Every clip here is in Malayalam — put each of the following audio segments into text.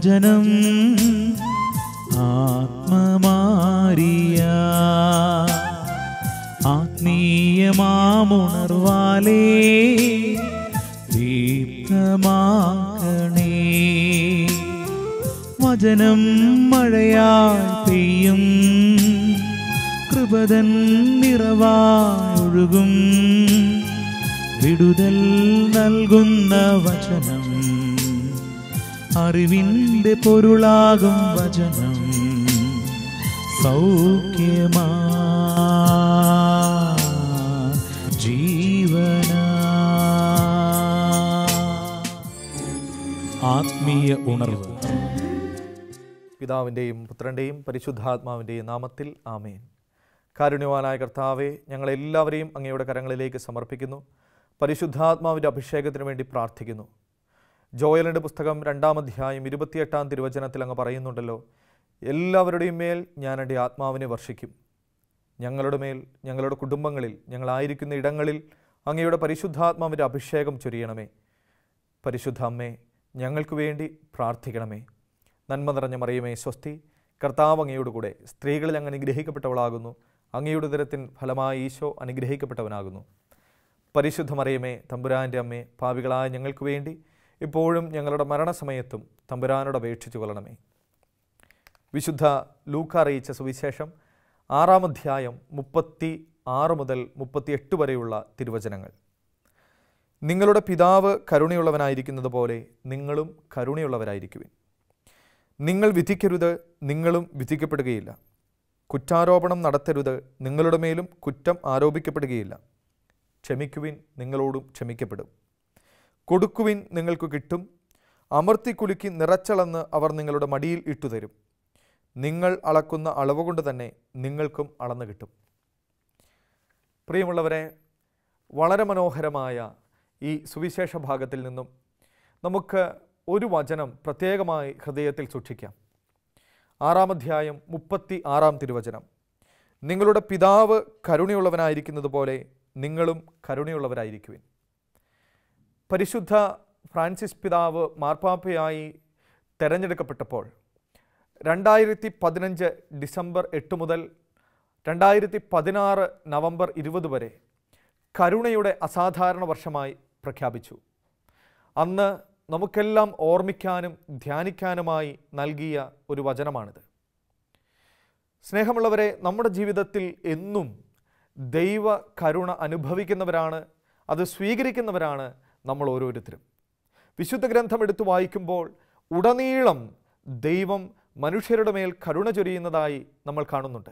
വചനം ആത്മമാരിയ ആത്മീയമാമുണർവാലേ ദീപ്തമാക്കണേ വചനം മഴയായി പെയ്യും കൃപതൻ നിറവായൊഴുകും വിടുതൽ നൽകുന്ന വചനം അറിവിൻ്റെ പൊരുളാകും വചനം സൗഖ്യമാ ജീവന ആത്മീയ ഉണർവ് പിതാവിൻ്റെയും പുത്രൻ്റെയും പരിശുദ്ധാത്മാവിൻ്റെയും നാമത്തിൽ ആമേൻ കാരുണ്യവാനായ കർത്താവെ ഞങ്ങളെല്ലാവരെയും അങ്ങയുടെ കരങ്ങളിലേക്ക് സമർപ്പിക്കുന്നു പരിശുദ്ധാത്മാവിൻ്റെ അഭിഷേകത്തിന് വേണ്ടി പ്രാർത്ഥിക്കുന്നു ജോയലിൻ്റെ പുസ്തകം രണ്ടാം അധ്യായം ഇരുപത്തിയെട്ടാം തിരുവചനത്തിൽ അങ്ങ് പറയുന്നുണ്ടല്ലോ എല്ലാവരുടെയും മേൽ ഞാൻ എൻ്റെ ആത്മാവിനെ വർഷിക്കും ഞങ്ങളുടെ മേൽ ഞങ്ങളുടെ കുടുംബങ്ങളിൽ ഞങ്ങളായിരിക്കുന്ന ഇടങ്ങളിൽ അങ്ങയുടെ പരിശുദ്ധാത്മാവിൻ്റെ അഭിഷേകം ചൊരിയണമേ പരിശുദ്ധ അമ്മേ ഞങ്ങൾക്ക് വേണ്ടി പ്രാർത്ഥിക്കണമേ നന്മ നിറഞ്ഞ മറിയമേ സ്വസ്തി കർത്താവ് അങ്ങയോട് കൂടെ സ്ത്രീകളിൽ അങ്ങ് അനുഗ്രഹിക്കപ്പെട്ടവളാകുന്നു അങ്ങയുടെ ഉദരത്തിൻ ഫലമായി ഈശോ അനുഗ്രഹിക്കപ്പെട്ടവനാകുന്നു പരിശുദ്ധ മറിയമേ തമ്പുരാൻ്റെ അമ്മേ പാപികളായ ഞങ്ങൾക്ക് വേണ്ടി ഇപ്പോഴും ഞങ്ങളുടെ മരണസമയത്തും തമ്പുരാനോട് അപേക്ഷിച്ചു കൊള്ളണമേ വിശുദ്ധ ലൂക്ക അറിയിച്ച സുവിശേഷം ആറാം അധ്യായം മുപ്പത്തി ആറ് മുതൽ മുപ്പത്തിയെട്ട് വരെയുള്ള തിരുവചനങ്ങൾ നിങ്ങളുടെ പിതാവ് കരുണയുള്ളവനായിരിക്കുന്നത് പോലെ നിങ്ങളും കരുണയുള്ളവരായിരിക്കുവിൻ നിങ്ങൾ വിധിക്കരുത് നിങ്ങളും വിധിക്കപ്പെടുകയില്ല കുറ്റാരോപണം നടത്തരുത് നിങ്ങളുടെ മേലും കുറ്റം ആരോപിക്കപ്പെടുകയില്ല ക്ഷമിക്കുവിൻ നിങ്ങളോടും ക്ഷമിക്കപ്പെടും കൊടുക്കുവിൻ നിങ്ങൾക്ക് കിട്ടും അമർത്തി കുലുക്കി നിറച്ചളന്ന് അവർ നിങ്ങളുടെ മടിയിൽ ഇട്ടുതരും നിങ്ങൾ അളക്കുന്ന അളവ് കൊണ്ട് തന്നെ നിങ്ങൾക്കും അളന്നു കിട്ടും പ്രിയമുള്ളവരെ വളരെ മനോഹരമായ ഈ സുവിശേഷ ഭാഗത്തിൽ നിന്നും നമുക്ക് ഒരു വചനം പ്രത്യേകമായി ഹൃദയത്തിൽ സൂക്ഷിക്കാം ആറാം അധ്യായം മുപ്പത്തി ആറാം തിരുവചനം നിങ്ങളുടെ പിതാവ് കരുണയുള്ളവനായിരിക്കുന്നത് പോലെ നിങ്ങളും കരുണയുള്ളവരായിരിക്കുവിൻ പരിശുദ്ധ ഫ്രാൻസിസ് പിതാവ് മാർപ്പാപ്പയായി തെരഞ്ഞെടുക്കപ്പെട്ടപ്പോൾ രണ്ടായിരത്തി പതിനഞ്ച് ഡിസംബർ എട്ട് മുതൽ രണ്ടായിരത്തി പതിനാറ് നവംബർ ഇരുപത് വരെ കരുണയുടെ അസാധാരണ വർഷമായി പ്രഖ്യാപിച്ചു അന്ന് നമുക്കെല്ലാം ഓർമ്മിക്കാനും ധ്യാനിക്കാനുമായി നൽകിയ ഒരു വചനമാണിത് സ്നേഹമുള്ളവരെ നമ്മുടെ ജീവിതത്തിൽ എന്നും ദൈവ കരുണ അനുഭവിക്കുന്നവരാണ് അത് സ്വീകരിക്കുന്നവരാണ് നമ്മൾ ഓരോരുത്തരും വിശുദ്ധ ഗ്രന്ഥം എടുത്തു വായിക്കുമ്പോൾ ഉടനീളം ദൈവം മനുഷ്യരുടെ മേൽ കരുണ ചൊരിയുന്നതായി നമ്മൾ കാണുന്നുണ്ട്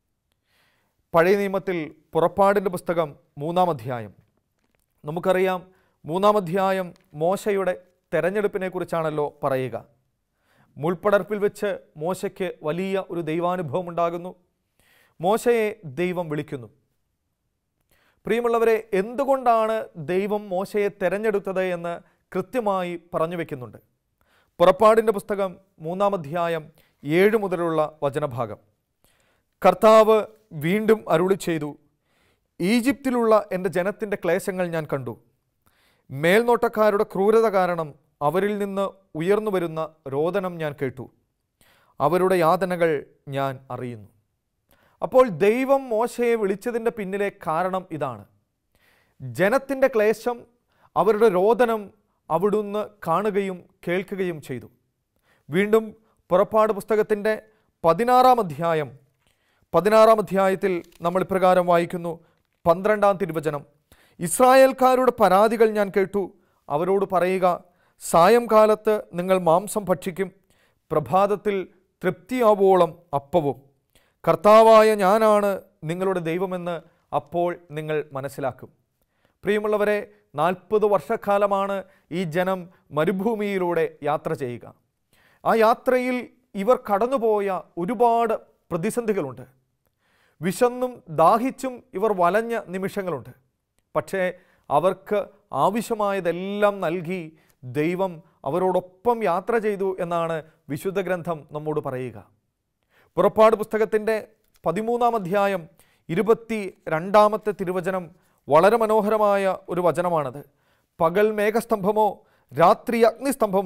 പഴയ നിയമത്തിൽ പുറപ്പാടിൻ്റെ പുസ്തകം മൂന്നാം അധ്യായം നമുക്കറിയാം മൂന്നാം അധ്യായം മോശയുടെ തെരഞ്ഞെടുപ്പിനെ കുറിച്ചാണല്ലോ പറയുക മുൾപ്പടർപ്പിൽ വെച്ച് മോശയ്ക്ക് വലിയ ഒരു ദൈവാനുഭവം ഉണ്ടാകുന്നു മോശയെ ദൈവം വിളിക്കുന്നു പ്രിയമുള്ളവരെ എന്തുകൊണ്ടാണ് ദൈവം മോശയെ തെരഞ്ഞെടുത്തത് എന്ന് കൃത്യമായി പറഞ്ഞു വെക്കുന്നുണ്ട് പുറപ്പാടിൻ്റെ പുസ്തകം മൂന്നാം അധ്യായം ഏഴ് മുതലുള്ള വചനഭാഗം കർത്താവ് വീണ്ടും അരുളി ചെയ്തു ഈജിപ്തിലുള്ള എൻ്റെ ജനത്തിൻ്റെ ക്ലേശങ്ങൾ ഞാൻ കണ്ടു മേൽനോട്ടക്കാരുടെ ക്രൂരത കാരണം അവരിൽ നിന്ന് ഉയർന്നു വരുന്ന രോദനം ഞാൻ കേട്ടു അവരുടെ യാതനകൾ ഞാൻ അറിയുന്നു അപ്പോൾ ദൈവം മോശയെ വിളിച്ചതിൻ്റെ പിന്നിലെ കാരണം ഇതാണ് ജനത്തിൻ്റെ ക്ലേശം അവരുടെ രോദനം അവിടുന്ന് കാണുകയും കേൾക്കുകയും ചെയ്തു വീണ്ടും പുറപ്പാട് പുസ്തകത്തിൻ്റെ പതിനാറാം അധ്യായം പതിനാറാം അധ്യായത്തിൽ നമ്മൾ ഇപ്രകാരം വായിക്കുന്നു പന്ത്രണ്ടാം തിരുവചനം ഇസ്രായേൽക്കാരുടെ പരാതികൾ ഞാൻ കേട്ടു അവരോട് പറയുക സായംകാലത്ത് നിങ്ങൾ മാംസം ഭക്ഷിക്കും പ്രഭാതത്തിൽ തൃപ്തിയാവോളം അപ്പവും കർത്താവായ ഞാനാണ് നിങ്ങളുടെ ദൈവമെന്ന് അപ്പോൾ നിങ്ങൾ മനസ്സിലാക്കും പ്രിയമുള്ളവരെ നാൽപ്പത് വർഷക്കാലമാണ് ഈ ജനം മരുഭൂമിയിലൂടെ യാത്ര ചെയ്യുക ആ യാത്രയിൽ ഇവർ കടന്നുപോയ ഒരുപാട് പ്രതിസന്ധികളുണ്ട് വിശന്നും ദാഹിച്ചും ഇവർ വലഞ്ഞ നിമിഷങ്ങളുണ്ട് പക്ഷേ അവർക്ക് ആവശ്യമായതെല്ലാം നൽകി ദൈവം അവരോടൊപ്പം യാത്ര ചെയ്തു എന്നാണ് വിശുദ്ധ ഗ്രന്ഥം നമ്മോട് പറയുക പുറപ്പാട് പുസ്തകത്തിൻ്റെ പതിമൂന്നാം അധ്യായം ഇരുപത്തി രണ്ടാമത്തെ തിരുവചനം വളരെ മനോഹരമായ ഒരു വചനമാണത് പകൽ മേഘസ്തംഭമോ രാത്രി അഗ്നിസ്തംഭമോ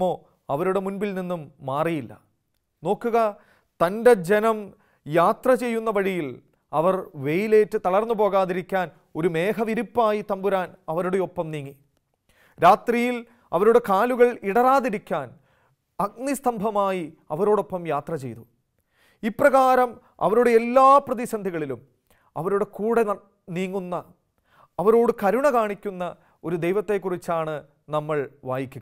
അവരുടെ മുൻപിൽ നിന്നും മാറിയില്ല നോക്കുക തൻ്റെ ജനം യാത്ര ചെയ്യുന്ന വഴിയിൽ അവർ വെയിലേറ്റ് തളർന്നു പോകാതിരിക്കാൻ ഒരു മേഘവിരിപ്പായി തമ്പുരാൻ അവരുടെ ഒപ്പം നീങ്ങി രാത്രിയിൽ അവരുടെ കാലുകൾ ഇടറാതിരിക്കാൻ അഗ്നിസ്തംഭമായി അവരോടൊപ്പം യാത്ര ചെയ്തു ഇപ്രകാരം അവരുടെ എല്ലാ പ്രതിസന്ധികളിലും അവരുടെ കൂടെ ന- നീങ്ങുന്ന അവരോട് കരുണ കാണിക്കുന്ന ഒരു ദൈവത്തെക്കുറിച്ചാണ് നമ്മൾ വായിക്കുക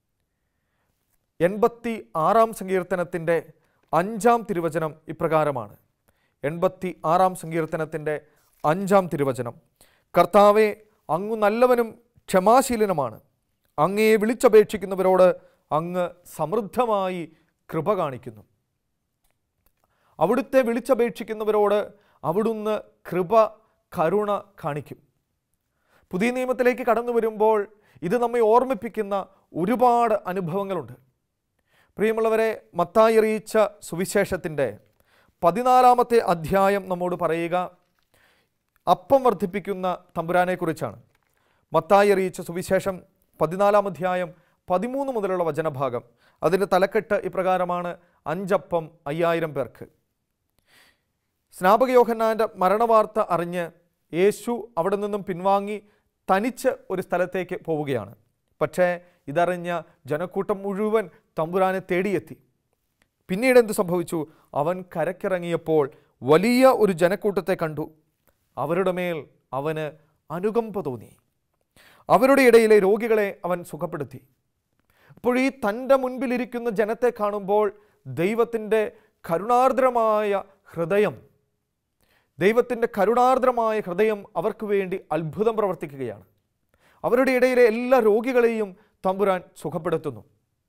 എൺപത്തി ആറാം സങ്കീർത്തനത്തിൻ്റെ അഞ്ചാം തിരുവചനം ഇപ്രകാരമാണ് എൺപത്തി ആറാം സങ്കീർത്തനത്തിൻ്റെ അഞ്ചാം തിരുവചനം കർത്താവെ അങ്ങു നല്ലവനും ക്ഷമാശീലനുമാണ് അങ്ങയെ വിളിച്ചപേക്ഷിക്കുന്നവരോട് അങ്ങ് സമൃദ്ധമായി കൃപ കാണിക്കുന്നു അവിടുത്തെ വിളിച്ചപേക്ഷിക്കുന്നവരോട് അവിടുന്ന് കൃപ കരുണ കാണിക്കും പുതിയ നിയമത്തിലേക്ക് കടന്നു വരുമ്പോൾ ഇത് നമ്മെ ഓർമ്മിപ്പിക്കുന്ന ഒരുപാട് അനുഭവങ്ങളുണ്ട് പ്രിയമുള്ളവരെ മത്തായി അറിയിച്ച സുവിശേഷത്തിൻ്റെ പതിനാലാമത്തെ അധ്യായം നമ്മോട് പറയുക അപ്പം വർദ്ധിപ്പിക്കുന്ന തമ്പുരാനെക്കുറിച്ചാണ് മത്തായി അറിയിച്ച സുവിശേഷം പതിനാലാം അധ്യായം പതിമൂന്ന് മുതലുള്ള വചനഭാഗം അതിൻ്റെ തലക്കെട്ട് ഇപ്രകാരമാണ് അഞ്ചപ്പം അയ്യായിരം പേർക്ക് സ്നാപക യോഹന്നാൻ്റെ മരണവാർത്ത അറിഞ്ഞ് യേശു അവിടെ നിന്നും പിൻവാങ്ങി തനിച്ച് ഒരു സ്ഥലത്തേക്ക് പോവുകയാണ് പക്ഷേ ഇതറിഞ്ഞ ജനക്കൂട്ടം മുഴുവൻ തമ്പുരാനെ തേടിയെത്തി പിന്നീട് എന്ത് സംഭവിച്ചു അവൻ കരക്കിറങ്ങിയപ്പോൾ വലിയ ഒരു ജനക്കൂട്ടത്തെ കണ്ടു അവരുടെ മേൽ അവന് അനുകമ്പ തോന്നി അവരുടെ ഇടയിലെ രോഗികളെ അവൻ സുഖപ്പെടുത്തി അപ്പോൾ ഈ തൻ്റെ മുൻപിലിരിക്കുന്ന ജനത്തെ കാണുമ്പോൾ ദൈവത്തിൻ്റെ കരുണാർദ്രമായ ഹൃദയം ദൈവത്തിൻ്റെ കരുണാർദ്രമായ ഹൃദയം അവർക്ക് വേണ്ടി അത്ഭുതം പ്രവർത്തിക്കുകയാണ് അവരുടെ ഇടയിലെ എല്ലാ രോഗികളെയും തമ്പുരാൻ സുഖപ്പെടുത്തുന്നു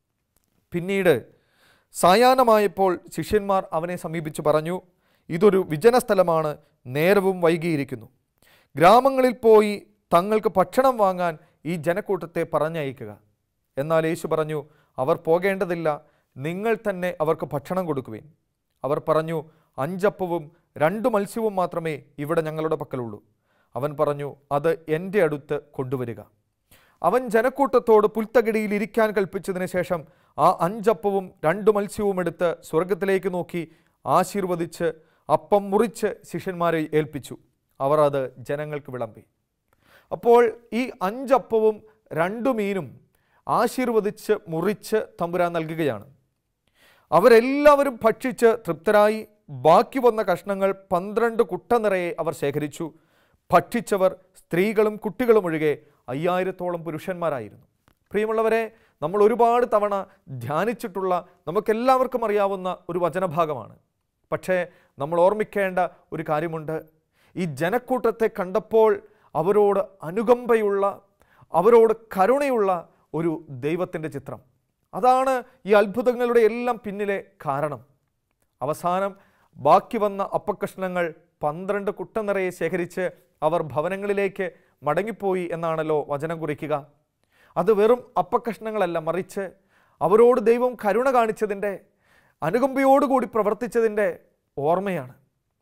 പിന്നീട് സായാഹ്നമായപ്പോൾ ശിഷ്യന്മാർ അവനെ സമീപിച്ചു പറഞ്ഞു ഇതൊരു വിജന സ്ഥലമാണ് നേരവും വൈകിയിരിക്കുന്നു ഗ്രാമങ്ങളിൽ പോയി തങ്ങൾക്ക് ഭക്ഷണം വാങ്ങാൻ ഈ ജനക്കൂട്ടത്തെ പറഞ്ഞയക്കുക എന്നാൽ യേശു പറഞ്ഞു അവർ പോകേണ്ടതില്ല നിങ്ങൾ തന്നെ അവർക്ക് ഭക്ഷണം കൊടുക്കുവിൻ അവർ പറഞ്ഞു അഞ്ചപ്പവും രണ്ട് മത്സ്യവും മാത്രമേ ഇവിടെ ഞങ്ങളുടെ പക്കലുള്ളൂ അവൻ പറഞ്ഞു അത് എൻ്റെ അടുത്ത് കൊണ്ടുവരിക അവൻ ജനക്കൂട്ടത്തോട് പുൽത്തകിടിയിൽ ഇരിക്കാൻ കൽപ്പിച്ചതിന് ശേഷം ആ അഞ്ചപ്പവും രണ്ട് മത്സ്യവും എടുത്ത് സ്വർഗത്തിലേക്ക് നോക്കി ആശീർവദിച്ച് അപ്പം മുറിച്ച് ശിഷ്യന്മാരെ ഏൽപ്പിച്ചു അവർ അത് ജനങ്ങൾക്ക് വിളമ്പി അപ്പോൾ ഈ അഞ്ചപ്പവും രണ്ടു മീനും ആശീർവദിച്ച് മുറിച്ച് തമ്പുരാൻ നൽകുകയാണ് അവരെല്ലാവരും ഭക്ഷിച്ച് തൃപ്തരായി ബാക്കി വന്ന കഷ്ണങ്ങൾ പന്ത്രണ്ട് കുട്ട നിറയെ അവർ ശേഖരിച്ചു ഭക്ഷിച്ചവർ സ്ത്രീകളും കുട്ടികളും ഒഴികെ അയ്യായിരത്തോളം പുരുഷന്മാരായിരുന്നു പ്രിയമുള്ളവരെ നമ്മൾ ഒരുപാട് തവണ ധ്യാനിച്ചിട്ടുള്ള നമുക്കെല്ലാവർക്കും അറിയാവുന്ന ഒരു വചനഭാഗമാണ് പക്ഷേ നമ്മൾ ഓർമ്മിക്കേണ്ട ഒരു കാര്യമുണ്ട് ഈ ജനക്കൂട്ടത്തെ കണ്ടപ്പോൾ അവരോട് അനുകമ്പയുള്ള അവരോട് കരുണയുള്ള ഒരു ദൈവത്തിൻ്റെ ചിത്രം അതാണ് ഈ അത്ഭുതങ്ങളുടെ എല്ലാം പിന്നിലെ കാരണം അവസാനം ബാക്കി വന്ന അപ്പക്കഷ്ണങ്ങൾ പന്ത്രണ്ട് കുട്ട നിറയെ ശേഖരിച്ച് അവർ ഭവനങ്ങളിലേക്ക് മടങ്ങിപ്പോയി എന്നാണല്ലോ വചനം കുറിക്കുക അത് വെറും അപ്പക്കഷ്ണങ്ങളല്ല മറിച്ച് അവരോട് ദൈവം കരുണ കാണിച്ചതിൻ്റെ അനുകമ്പയോടുകൂടി പ്രവർത്തിച്ചതിൻ്റെ ഓർമ്മയാണ്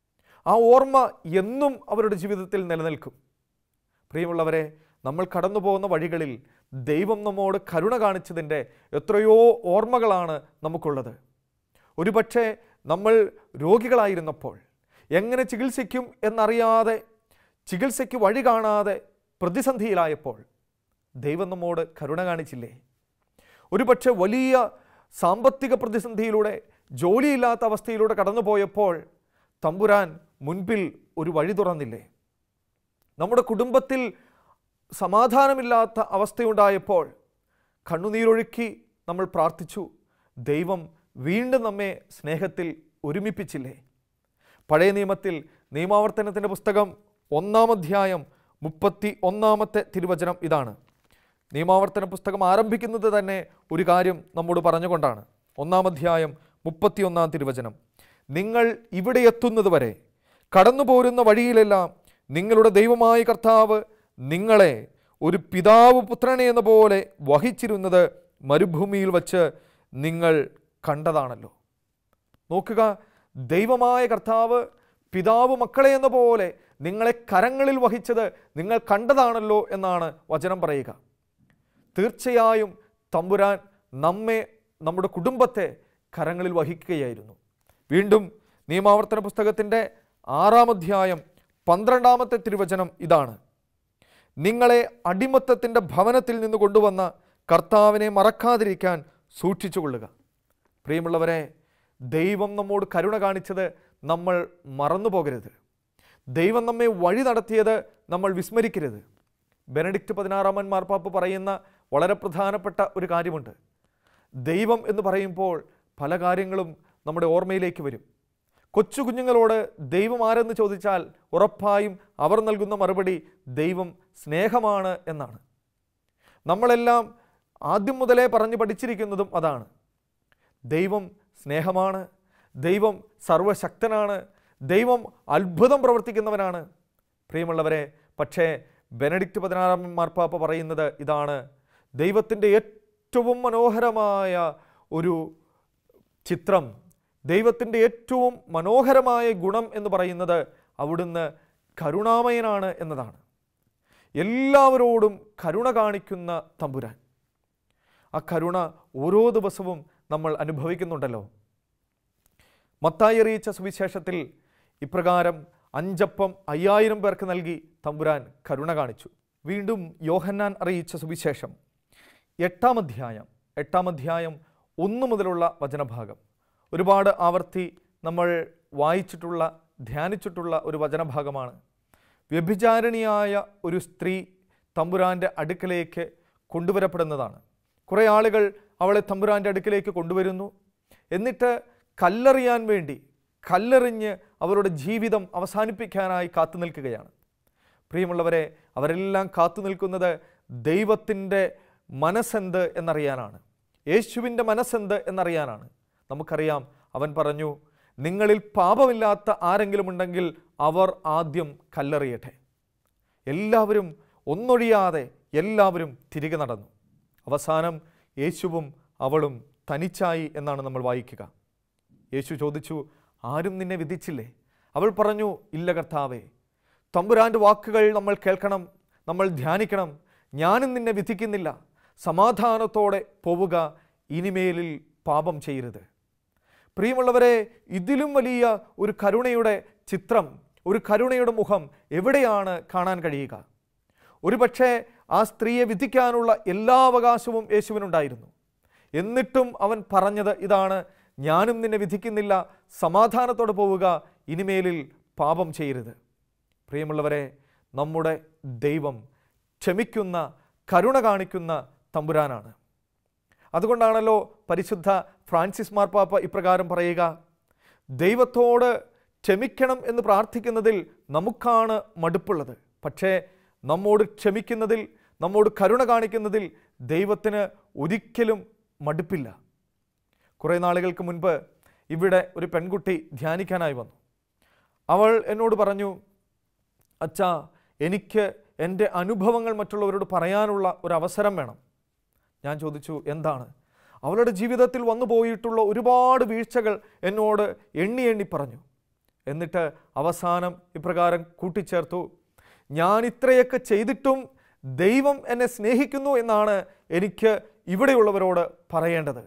ആ ഓർമ്മ എന്നും അവരുടെ ജീവിതത്തിൽ നിലനിൽക്കും പ്രിയമുള്ളവരെ നമ്മൾ കടന്നു പോകുന്ന വഴികളിൽ ദൈവം നമ്മോട് കരുണ കാണിച്ചതിൻ്റെ എത്രയോ ഓർമ്മകളാണ് നമുക്കുള്ളത് ഒരുപക്ഷെ നമ്മൾ രോഗികളായിരുന്നപ്പോൾ എങ്ങനെ ചികിത്സിക്കും എന്നറിയാതെ ചികിത്സയ്ക്ക് വഴി കാണാതെ പ്രതിസന്ധിയിലായപ്പോൾ ദൈവം നമ്മോട് കരുണ കാണിച്ചില്ലേ ഒരുപക്ഷെ വലിയ സാമ്പത്തിക പ്രതിസന്ധിയിലൂടെ ജോലിയില്ലാത്ത അവസ്ഥയിലൂടെ കടന്നുപോയപ്പോൾ തമ്പുരാൻ മുൻപിൽ ഒരു വഴി തുറന്നില്ലേ നമ്മുടെ കുടുംബത്തിൽ സമാധാനമില്ലാത്ത അവസ്ഥയുണ്ടായപ്പോൾ കണ്ണുനീരൊഴുക്കി നമ്മൾ പ്രാർത്ഥിച്ചു ദൈവം വീണ്ടും നമ്മെ സ്നേഹത്തിൽ ഒരുമിപ്പിച്ചില്ലേ പഴയ നിയമത്തിൽ നിയമാവർത്തനത്തിൻ്റെ പുസ്തകം ഒന്നാം അധ്യായം മുപ്പത്തി ഒന്നാമത്തെ തിരുവചനം ഇതാണ് നിയമാവർത്തന പുസ്തകം ആരംഭിക്കുന്നത് തന്നെ ഒരു കാര്യം നമ്മോട് പറഞ്ഞുകൊണ്ടാണ് ഒന്നാം അധ്യായം മുപ്പത്തിയൊന്നാം തിരുവചനം നിങ്ങൾ ഇവിടെ എത്തുന്നതുവരെ കടന്നു പോരുന്ന വഴിയിലെല്ലാം നിങ്ങളുടെ ദൈവമായ കർത്താവ് നിങ്ങളെ ഒരു പിതാവ് പുത്രനെ എന്ന പോലെ വഹിച്ചിരുന്നത് മരുഭൂമിയിൽ വച്ച് നിങ്ങൾ കണ്ടതാണല്ലോ നോക്കുക ദൈവമായ കർത്താവ് പിതാവ് മക്കളെ എന്ന പോലെ നിങ്ങളെ കരങ്ങളിൽ വഹിച്ചത് നിങ്ങൾ കണ്ടതാണല്ലോ എന്നാണ് വചനം പറയുക തീർച്ചയായും തമ്പുരാൻ നമ്മെ നമ്മുടെ കുടുംബത്തെ കരങ്ങളിൽ വഹിക്കുകയായിരുന്നു വീണ്ടും നിയമാവർത്തന പുസ്തകത്തിൻ്റെ ആറാം അധ്യായം പന്ത്രണ്ടാമത്തെ തിരുവചനം ഇതാണ് നിങ്ങളെ അടിമത്തത്തിൻ്റെ ഭവനത്തിൽ നിന്ന് കൊണ്ടുവന്ന കർത്താവിനെ മറക്കാതിരിക്കാൻ സൂക്ഷിച്ചുകൊള്ളുക പ്രിയമുള്ളവരെ ദൈവം നമ്മോട് കരുണ കാണിച്ചത് നമ്മൾ മറന്നു പോകരുത് ദൈവം നമ്മെ വഴി നടത്തിയത് നമ്മൾ വിസ്മരിക്കരുത് ബെനഡിക്റ്റ് പതിനാറാമൻ മാർപ്പാപ്പ് പറയുന്ന വളരെ പ്രധാനപ്പെട്ട ഒരു കാര്യമുണ്ട് ദൈവം എന്ന് പറയുമ്പോൾ പല കാര്യങ്ങളും നമ്മുടെ ഓർമ്മയിലേക്ക് വരും കൊച്ചു കുഞ്ഞുങ്ങളോട് ദൈവം ആരെന്ന് ചോദിച്ചാൽ ഉറപ്പായും അവർ നൽകുന്ന മറുപടി ദൈവം സ്നേഹമാണ് എന്നാണ് നമ്മളെല്ലാം ആദ്യം മുതലേ പറഞ്ഞു പഠിച്ചിരിക്കുന്നതും അതാണ് ദൈവം സ്നേഹമാണ് ദൈവം സർവശക്തനാണ് ദൈവം അത്ഭുതം പ്രവർത്തിക്കുന്നവനാണ് പ്രിയമുള്ളവരെ പക്ഷേ ബെനഡിക്റ്റ് പതിനാറാം മാർപ്പാപ്പ പറയുന്നത് ഇതാണ് ദൈവത്തിൻ്റെ ഏറ്റവും മനോഹരമായ ഒരു ചിത്രം ദൈവത്തിൻ്റെ ഏറ്റവും മനോഹരമായ ഗുണം എന്ന് പറയുന്നത് അവിടുന്ന് കരുണാമയനാണ് എന്നതാണ് എല്ലാവരോടും കരുണ കാണിക്കുന്ന തമ്പുരാൻ ആ കരുണ ഓരോ ദിവസവും നമ്മൾ അനുഭവിക്കുന്നുണ്ടല്ലോ മത്തായി അറിയിച്ച സുവിശേഷത്തിൽ ഇപ്രകാരം അഞ്ചപ്പം അയ്യായിരം പേർക്ക് നൽകി തമ്പുരാൻ കരുണ കാണിച്ചു വീണ്ടും യോഹന്നാൻ അറിയിച്ച സുവിശേഷം എട്ടാം അധ്യായം എട്ടാം അധ്യായം ഒന്ന് മുതലുള്ള വചനഭാഗം ഒരുപാട് ആവർത്തി നമ്മൾ വായിച്ചിട്ടുള്ള ധ്യാനിച്ചിട്ടുള്ള ഒരു വചനഭാഗമാണ് വ്യഭിചാരിണിയായ ഒരു സ്ത്രീ തമ്പുരാൻ്റെ അടുക്കലേക്ക് കൊണ്ടുവരപ്പെടുന്നതാണ് കുറേ ആളുകൾ അവളെ തമ്പുരാൻ്റെ അടുക്കലേക്ക് കൊണ്ടുവരുന്നു എന്നിട്ട് കല്ലെറിയാൻ വേണ്ടി കല്ലെറിഞ്ഞ് അവരുടെ ജീവിതം അവസാനിപ്പിക്കാനായി കാത്തു നിൽക്കുകയാണ് പ്രിയമുള്ളവരെ അവരെല്ലാം കാത്തു നിൽക്കുന്നത് ദൈവത്തിൻ്റെ മനസ്സെന്ത് എന്നറിയാനാണ് യേശുവിൻ്റെ മനസ്സെന്ത് എന്നറിയാനാണ് നമുക്കറിയാം അവൻ പറഞ്ഞു നിങ്ങളിൽ പാപമില്ലാത്ത ആരെങ്കിലും ഉണ്ടെങ്കിൽ അവർ ആദ്യം കല്ലെറിയട്ടെ എല്ലാവരും ഒന്നൊഴിയാതെ എല്ലാവരും തിരികെ നടന്നു അവസാനം യേശുവും അവളും തനിച്ചായി എന്നാണ് നമ്മൾ വായിക്കുക യേശു ചോദിച്ചു ആരും നിന്നെ വിധിച്ചില്ലേ അവൾ പറഞ്ഞു ഇല്ല കർത്താവേ തമ്പുരാൻ്റെ വാക്കുകൾ നമ്മൾ കേൾക്കണം നമ്മൾ ധ്യാനിക്കണം ഞാനും നിന്നെ വിധിക്കുന്നില്ല സമാധാനത്തോടെ പോവുക ഇനിമേലിൽ പാപം ചെയ്യരുത് പ്രിയമുള്ളവരെ ഇതിലും വലിയ ഒരു കരുണയുടെ ചിത്രം ഒരു കരുണയുടെ മുഖം എവിടെയാണ് കാണാൻ കഴിയുക ഒരുപക്ഷെ ആ സ്ത്രീയെ വിധിക്കാനുള്ള എല്ലാ അവകാശവും യേശുവിനുണ്ടായിരുന്നു എന്നിട്ടും അവൻ പറഞ്ഞത് ഇതാണ് ഞാനും നിന്നെ വിധിക്കുന്നില്ല സമാധാനത്തോടെ പോവുക ഇനിമേലിൽ പാപം ചെയ്യരുത് പ്രിയമുള്ളവരെ നമ്മുടെ ദൈവം ക്ഷമിക്കുന്ന കരുണ കാണിക്കുന്ന തമ്പുരാനാണ് അതുകൊണ്ടാണല്ലോ പരിശുദ്ധ ഫ്രാൻസിസ് മാർപ്പാപ്പ ഇപ്രകാരം പറയുക ദൈവത്തോട് ക്ഷമിക്കണം എന്ന് പ്രാർത്ഥിക്കുന്നതിൽ നമുക്കാണ് മടുപ്പുള്ളത് പക്ഷേ നമ്മോട് ക്ഷമിക്കുന്നതിൽ നമ്മോട് കരുണ കാണിക്കുന്നതിൽ ദൈവത്തിന് ഒരിക്കലും മടുപ്പില്ല കുറേ നാളുകൾക്ക് മുൻപ് ഇവിടെ ഒരു പെൺകുട്ടി ധ്യാനിക്കാനായി വന്നു അവൾ എന്നോട് പറഞ്ഞു അച്ഛാ എനിക്ക് എൻ്റെ അനുഭവങ്ങൾ മറ്റുള്ളവരോട് പറയാനുള്ള ഒരു അവസരം വേണം ഞാൻ ചോദിച്ചു എന്താണ് അവളുടെ ജീവിതത്തിൽ വന്നു പോയിട്ടുള്ള ഒരുപാട് വീഴ്ചകൾ എന്നോട് എണ്ണി എണ്ണി പറഞ്ഞു എന്നിട്ട് അവസാനം ഇപ്രകാരം കൂട്ടിച്ചേർത്തു ഞാൻ ഇത്രയൊക്കെ ചെയ്തിട്ടും ദൈവം എന്നെ സ്നേഹിക്കുന്നു എന്നാണ് എനിക്ക് ഇവിടെയുള്ളവരോട് പറയേണ്ടത്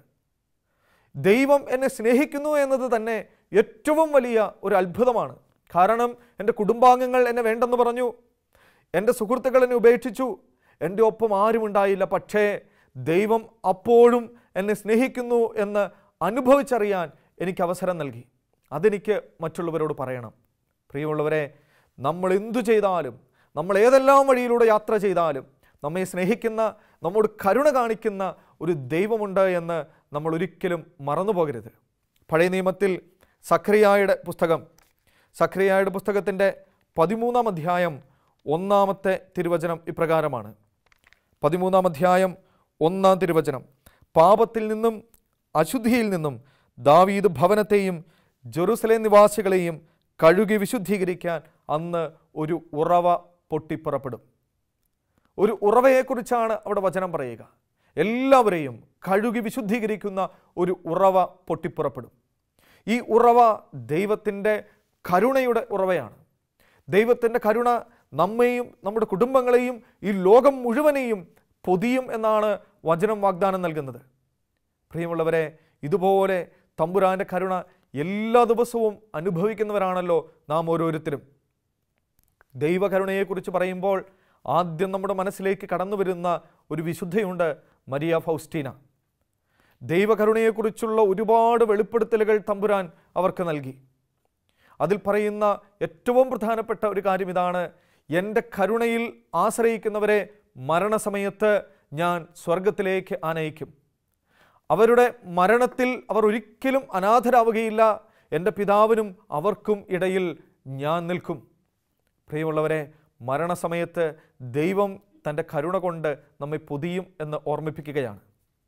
ദൈവം എന്നെ സ്നേഹിക്കുന്നു എന്നത് തന്നെ ഏറ്റവും വലിയ ഒരു അത്ഭുതമാണ് കാരണം എൻ്റെ കുടുംബാംഗങ്ങൾ എന്നെ വേണ്ടെന്ന് പറഞ്ഞു എൻ്റെ സുഹൃത്തുക്കൾ എന്നെ ഉപേക്ഷിച്ചു എൻ്റെ ഒപ്പം ആരും ഉണ്ടായില്ല പക്ഷേ ദൈവം അപ്പോഴും എന്നെ സ്നേഹിക്കുന്നു എന്ന് അനുഭവിച്ചറിയാൻ എനിക്ക് അവസരം നൽകി അതെനിക്ക് മറ്റുള്ളവരോട് പറയണം പ്രിയമുള്ളവരെ നമ്മൾ എന്തു ചെയ്താലും നമ്മൾ ഏതെല്ലാം വഴിയിലൂടെ യാത്ര ചെയ്താലും നമ്മെ സ്നേഹിക്കുന്ന നമ്മോട് കരുണ കാണിക്കുന്ന ഒരു ദൈവമുണ്ട് എന്ന് നമ്മൾ ഒരിക്കലും മറന്നു പോകരുത് പഴയ നിയമത്തിൽ സഖറിയായുടെ പുസ്തകം സഖറിയായുടെ പുസ്തകത്തിൻ്റെ പതിമൂന്നാം അധ്യായം ഒന്നാമത്തെ തിരുവചനം ഇപ്രകാരമാണ് പതിമൂന്നാം അധ്യായം ഒന്നാം തിരുവചനം പാപത്തിൽ നിന്നും അശുദ്ധിയിൽ നിന്നും ദാവീദ് ഭവനത്തെയും ജെറുസലേം നിവാസികളെയും കഴുകി വിശുദ്ധീകരിക്കാൻ അന്ന് ഒരു ഉറവ പൊട്ടിപ്പുറപ്പെടും ഒരു ഉറവയെക്കുറിച്ചാണ് അവിടെ വചനം പറയുക എല്ലാവരെയും കഴുകി വിശുദ്ധീകരിക്കുന്ന ഒരു ഉറവ പൊട്ടിപ്പുറപ്പെടും ഈ ഉറവ ദൈവത്തിൻ്റെ കരുണയുടെ ഉറവയാണ് ദൈവത്തിൻ്റെ കരുണ നമ്മെയും നമ്മുടെ കുടുംബങ്ങളെയും ഈ ലോകം മുഴുവനെയും പൊതിയും എന്നാണ് വചനം വാഗ്ദാനം നൽകുന്നത് പ്രിയമുള്ളവരെ ഇതുപോലെ തമ്പുരാൻ്റെ കരുണ എല്ലാ ദിവസവും അനുഭവിക്കുന്നവരാണല്ലോ നാം ഓരോരുത്തരും ദൈവകരുണയെക്കുറിച്ച് പറയുമ്പോൾ ആദ്യം നമ്മുടെ മനസ്സിലേക്ക് കടന്നു വരുന്ന ഒരു വിശുദ്ധയുണ്ട് മരിയ ഫൗസ്റ്റീന ദൈവകരുണയെക്കുറിച്ചുള്ള ഒരുപാട് വെളിപ്പെടുത്തലുകൾ തമ്പുരാൻ അവർക്ക് നൽകി അതിൽ പറയുന്ന ഏറ്റവും പ്രധാനപ്പെട്ട ഒരു കാര്യം ഇതാണ് എൻ്റെ കരുണയിൽ ആശ്രയിക്കുന്നവരെ മരണസമയത്ത് ഞാൻ സ്വർഗത്തിലേക്ക് ആനയിക്കും അവരുടെ മരണത്തിൽ അവർ ഒരിക്കലും അനാഥരാവുകയില്ല എൻ്റെ പിതാവിനും അവർക്കും ഇടയിൽ ഞാൻ നിൽക്കും പ്രിയമുള്ളവരെ മരണസമയത്ത് ദൈവം തൻ്റെ കരുണ കൊണ്ട് നമ്മെ പൊതിയും എന്ന് ഓർമ്മിപ്പിക്കുകയാണ്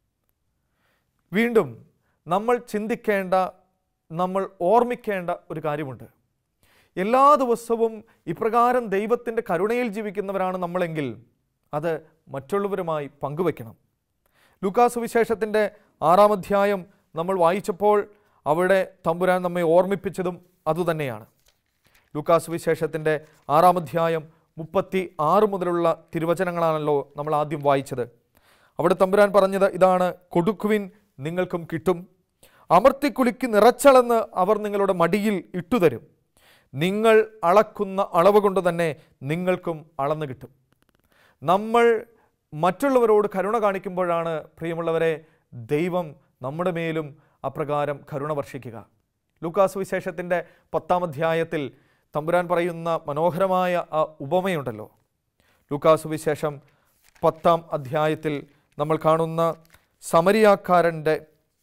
വീണ്ടും നമ്മൾ ചിന്തിക്കേണ്ട നമ്മൾ ഓർമ്മിക്കേണ്ട ഒരു കാര്യമുണ്ട് എല്ലാ ദിവസവും ഇപ്രകാരം ദൈവത്തിൻ്റെ കരുണയിൽ ജീവിക്കുന്നവരാണ് നമ്മളെങ്കിൽ അത് മറ്റുള്ളവരുമായി പങ്കുവെക്കണം ലൂക്കാസ് വിശേഷത്തിൻ്റെ ആറാം അധ്യായം നമ്മൾ വായിച്ചപ്പോൾ അവിടെ തമ്പുരാൻ നമ്മെ ഓർമ്മിപ്പിച്ചതും അതുതന്നെയാണ് ലൂക്കാസ് വിശേഷത്തിൻ്റെ ആറാം അധ്യായം മുപ്പത്തി ആറ് മുതലുള്ള തിരുവചനങ്ങളാണല്ലോ നമ്മൾ ആദ്യം വായിച്ചത് അവിടെ തമ്പുരാൻ പറഞ്ഞത് ഇതാണ് കൊടുക്കുവിൻ നിങ്ങൾക്കും കിട്ടും അമർത്തിക്കുലുക്കി നിറച്ചളന്ന് അവർ നിങ്ങളുടെ മടിയിൽ ഇട്ടുതരും നിങ്ങൾ അളക്കുന്ന അളവ് കൊണ്ട് തന്നെ നിങ്ങൾക്കും അളന്നു കിട്ടും നമ്മൾ മറ്റുള്ളവരോട് കരുണ കാണിക്കുമ്പോഴാണ് പ്രിയമുള്ളവരെ ദൈവം നമ്മുടെ മേലും അപ്രകാരം കരുണ വർഷിക്കുക ലൂക്കാസ് വിശേഷത്തിൻ്റെ പത്താം അധ്യായത്തിൽ തമ്പുരാൻ പറയുന്ന മനോഹരമായ ആ ഉപമയുണ്ടല്ലോ ലൂക്കാസ് വിശേഷം പത്താം അധ്യായത്തിൽ നമ്മൾ കാണുന്ന സമരിയാക്കാരൻ്റെ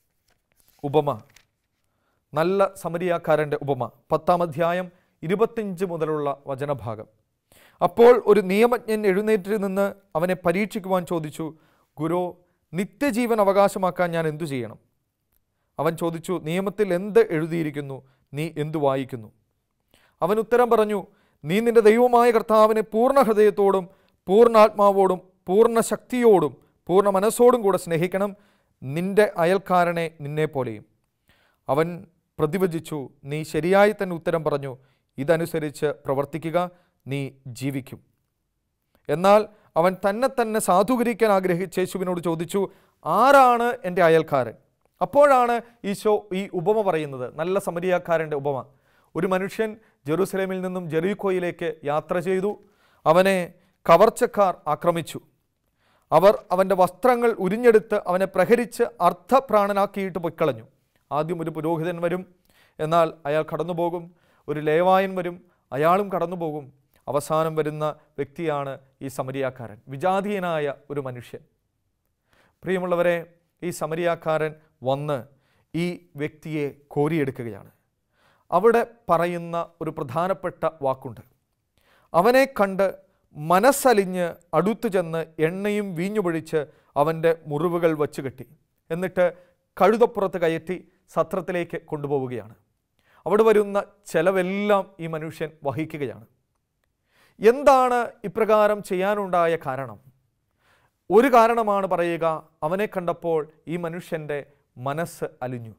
ഉപമ നല്ല സമരിയാക്കാരൻ്റെ ഉപമ പത്താം അധ്യായം ഇരുപത്തിഞ്ച് മുതലുള്ള വചനഭാഗം അപ്പോൾ ഒരു നിയമജ്ഞൻ എഴുന്നേറ്റ് നിന്ന് അവനെ പരീക്ഷിക്കുവാൻ ചോദിച്ചു ഗുരു നിത്യജീവൻ അവകാശമാക്കാൻ ഞാൻ എന്തു ചെയ്യണം അവൻ ചോദിച്ചു നിയമത്തിൽ എന്ത് എഴുതിയിരിക്കുന്നു നീ എന്തു വായിക്കുന്നു അവൻ ഉത്തരം പറഞ്ഞു നീ നിന്റെ ദൈവമായ കർത്താവിനെ പൂർണ്ണ ഹൃദയത്തോടും പൂർണ്ണാത്മാവോടും പൂർണ്ണ ശക്തിയോടും പൂർണ്ണ മനസ്സോടും കൂടെ സ്നേഹിക്കണം നിന്റെ അയൽക്കാരനെ നിന്നെപ്പോലെയും അവൻ പ്രതിവചിച്ചു നീ ശരിയായി തന്നെ ഉത്തരം പറഞ്ഞു ഇതനുസരിച്ച് പ്രവർത്തിക്കുക നീ ജീവിക്കും എന്നാൽ അവൻ തന്നെ തന്നെ സാധൂകരിക്കാൻ ആഗ്രഹിച്ച യേശുവിനോട് ചോദിച്ചു ആരാണ് എൻ്റെ അയൽക്കാരൻ അപ്പോഴാണ് ഈശോ ഈ ഉപമ പറയുന്നത് നല്ല സമരിയാക്കാരൻ്റെ ഉപമ ഒരു മനുഷ്യൻ ജെറൂസലേമിൽ നിന്നും ജെറീക്കോയിലേക്ക് യാത്ര ചെയ്തു അവനെ കവർച്ചക്കാർ ആക്രമിച്ചു അവർ അവൻ്റെ വസ്ത്രങ്ങൾ ഉരിഞ്ഞെടുത്ത് അവനെ പ്രഹരിച്ച് അർത്ഥപ്രാണനാക്കിയിട്ട് പൊയ്ക്കളഞ്ഞു ആദ്യം ഒരു പുരോഹിതൻ വരും എന്നാൽ അയാൾ കടന്നുപോകും ഒരു ലേവായൻ വരും അയാളും കടന്നുപോകും അവസാനം വരുന്ന വ്യക്തിയാണ് ഈ സമരിയാക്കാരൻ വിജാതീയനായ ഒരു മനുഷ്യൻ പ്രിയമുള്ളവരെ ഈ സമരിയാക്കാരൻ വന്ന് ഈ വ്യക്തിയെ കോരിയെടുക്കുകയാണ് അവിടെ പറയുന്ന ഒരു പ്രധാനപ്പെട്ട വാക്കുണ്ട് അവനെ കണ്ട് മനസ്സലിഞ്ഞ് അടുത്തു ചെന്ന് എണ്ണയും വീഞ്ഞുപൊഴിച്ച് അവൻ്റെ മുറിവുകൾ വച്ചു കെട്ടി എന്നിട്ട് കഴുതപ്പുറത്ത് കയറ്റി സത്രത്തിലേക്ക് കൊണ്ടുപോവുകയാണ് അവിടെ വരുന്ന ചെലവെല്ലാം ഈ മനുഷ്യൻ വഹിക്കുകയാണ് എന്താണ് ഇപ്രകാരം ചെയ്യാനുണ്ടായ കാരണം ഒരു കാരണമാണ് പറയുക അവനെ കണ്ടപ്പോൾ ഈ മനുഷ്യൻ്റെ മനസ്സ് അലിഞ്ഞു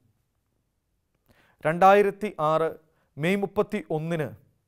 രണ്ടായിരത്തി ആറ് മെയ് മുപ്പത്തി ഒന്നിന്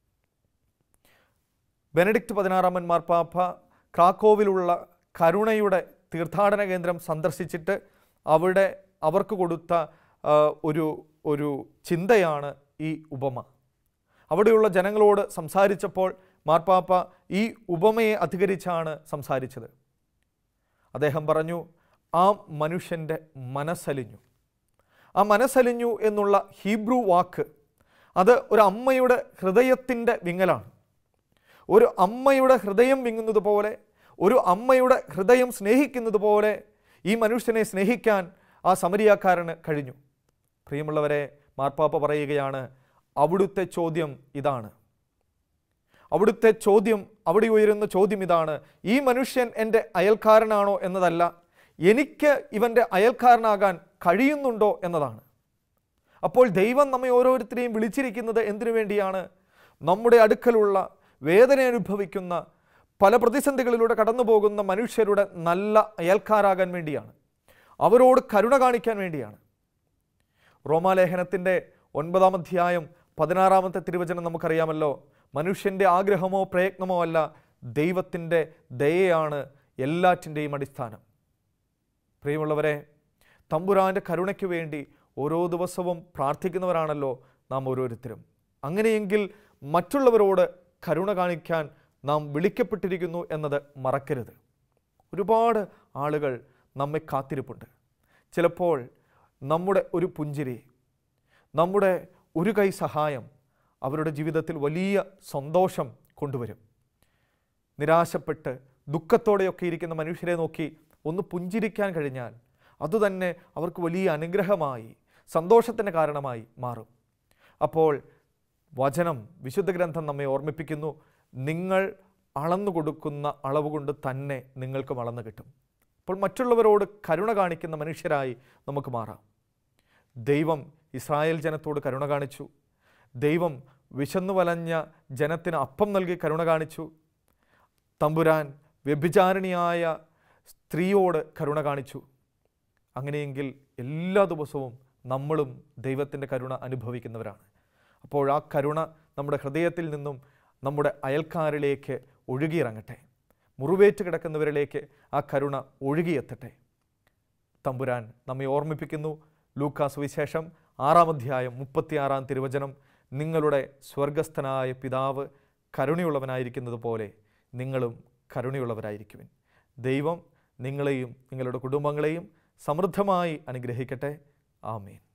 ബെനഡിക്റ്റ് പതിനാറാമൻ മാർപ്പാപ്പ ക്രാക്കോവിലുള്ള കരുണയുടെ തീർത്ഥാടന കേന്ദ്രം സന്ദർശിച്ചിട്ട് അവിടെ അവർക്ക് കൊടുത്ത ആ, ഒരു ഒരു ചിന്തയാണ് ഈ ഉപമ അവിടെയുള്ള ജനങ്ങളോട് സംസാരിച്ചപ്പോൾ മാർപ്പാപ്പ ഈ ഉപമയെ അധികരിച്ചാണ് സംസാരിച്ചത് അദ്ദേഹം പറഞ്ഞു ആ മനുഷ്യൻ്റെ മനസ്സലിഞ്ഞു ആ മനസ്സലിഞ്ഞു എന്നുള്ള ഹീബ്രു വാക്ക് അത് ഒരു അമ്മയുടെ ഹൃദയത്തിൻ്റെ വിങ്ങലാണ് ഒരു അമ്മയുടെ ഹൃദയം വിങ്ങുന്നത് പോലെ ഒരു അമ്മയുടെ ഹൃദയം സ്നേഹിക്കുന്നത് പോലെ ഈ മനുഷ്യനെ സ്നേഹിക്കാൻ ആ സമരിയാക്കാരന് കഴിഞ്ഞു പ്രിയമുള്ളവരെ മാർപ്പാപ്പ പറയുകയാണ് അവിടുത്തെ ചോദ്യം ഇതാണ് അവിടുത്തെ ചോദ്യം അവിടെ ഉയരുന്ന ചോദ്യം ഇതാണ് ഈ മനുഷ്യൻ എൻ്റെ അയൽക്കാരനാണോ എന്നതല്ല എനിക്ക് ഇവൻ്റെ അയൽക്കാരനാകാൻ കഴിയുന്നുണ്ടോ എന്നതാണ് അപ്പോൾ ദൈവം നമ്മെ ഓരോരുത്തരെയും വിളിച്ചിരിക്കുന്നത് എന്തിനു വേണ്ടിയാണ് നമ്മുടെ അടുക്കലുള്ള വേദന അനുഭവിക്കുന്ന പല പ്രതിസന്ധികളിലൂടെ കടന്നു പോകുന്ന മനുഷ്യരുടെ നല്ല അയൽക്കാരാകാൻ വേണ്ടിയാണ് അവരോട് കരുണ കാണിക്കാൻ വേണ്ടിയാണ് റോമാലേഖനത്തിൻ്റെ ഒൻപതാം അധ്യായം പതിനാറാമത്തെ തിരുവചനം നമുക്കറിയാമല്ലോ മനുഷ്യൻ്റെ ആഗ്രഹമോ പ്രയത്നമോ അല്ല ദൈവത്തിൻ്റെ ദയയാണ് എല്ലാറ്റിൻ്റെയും അടിസ്ഥാനം പ്രിയമുള്ളവരെ തമ്പുരാൻ്റെ കരുണയ്ക്ക് വേണ്ടി ഓരോ ദിവസവും പ്രാർത്ഥിക്കുന്നവരാണല്ലോ നാം ഓരോരുത്തരും അങ്ങനെയെങ്കിൽ മറ്റുള്ളവരോട് കരുണ കാണിക്കാൻ നാം വിളിക്കപ്പെട്ടിരിക്കുന്നു എന്നത് മറക്കരുത് ഒരുപാട് ആളുകൾ നമ്മെ കാത്തിരിപ്പുണ്ട് ചിലപ്പോൾ നമ്മുടെ ഒരു പുഞ്ചിരി നമ്മുടെ ഒരു കൈ സഹായം അവരുടെ ജീവിതത്തിൽ വലിയ സന്തോഷം കൊണ്ടുവരും നിരാശപ്പെട്ട് ദുഃഖത്തോടെയൊക്കെ ഇരിക്കുന്ന മനുഷ്യരെ നോക്കി ഒന്ന് പുഞ്ചിരിക്കാൻ കഴിഞ്ഞാൽ അതുതന്നെ അവർക്ക് വലിയ അനുഗ്രഹമായി സന്തോഷത്തിൻ്റെ കാരണമായി മാറും അപ്പോൾ വചനം വിശുദ്ധ ഗ്രന്ഥം നമ്മെ ഓർമ്മിപ്പിക്കുന്നു നിങ്ങൾ അളന്നു കൊടുക്കുന്ന അളവ് കൊണ്ട് തന്നെ നിങ്ങൾക്കും അളന്നു കിട്ടും അപ്പോൾ മറ്റുള്ളവരോട് കരുണ കാണിക്കുന്ന മനുഷ്യരായി നമുക്ക് മാറാം ദൈവം ഇസ്രായേൽ ജനത്തോട് കരുണ കാണിച്ചു ദൈവം വിശന്നു വലഞ്ഞ ജനത്തിന് അപ്പം നൽകി കരുണ കാണിച്ചു തമ്പുരാൻ വ്യഭിചാരിണിയായ സ്ത്രീയോട് കരുണ കാണിച്ചു അങ്ങനെയെങ്കിൽ എല്ലാ ദിവസവും നമ്മളും ദൈവത്തിൻ്റെ കരുണ അനുഭവിക്കുന്നവരാണ് അപ്പോൾ ആ കരുണ നമ്മുടെ ഹൃദയത്തിൽ നിന്നും നമ്മുടെ അയൽക്കാരിലേക്ക് ഒഴുകിയിറങ്ങട്ടെ മുറിവേറ്റ് കിടക്കുന്നവരിലേക്ക് ആ കരുണ ഒഴുകിയെത്തട്ടെ തമ്പുരാൻ നമ്മെ ഓർമ്മിപ്പിക്കുന്നു ലൂക്കാസ് വിശേഷം ആറാം അധ്യായം മുപ്പത്തിയാറാം തിരുവചനം നിങ്ങളുടെ സ്വർഗസ്ഥനായ പിതാവ് കരുണയുള്ളവനായിരിക്കുന്നത് പോലെ നിങ്ങളും കരുണയുള്ളവരായിരിക്കുവിൻ ദൈവം നിങ്ങളെയും നിങ്ങളുടെ കുടുംബങ്ങളെയും സമൃദ്ധമായി അനുഗ്രഹിക്കട്ടെ ആമേൻ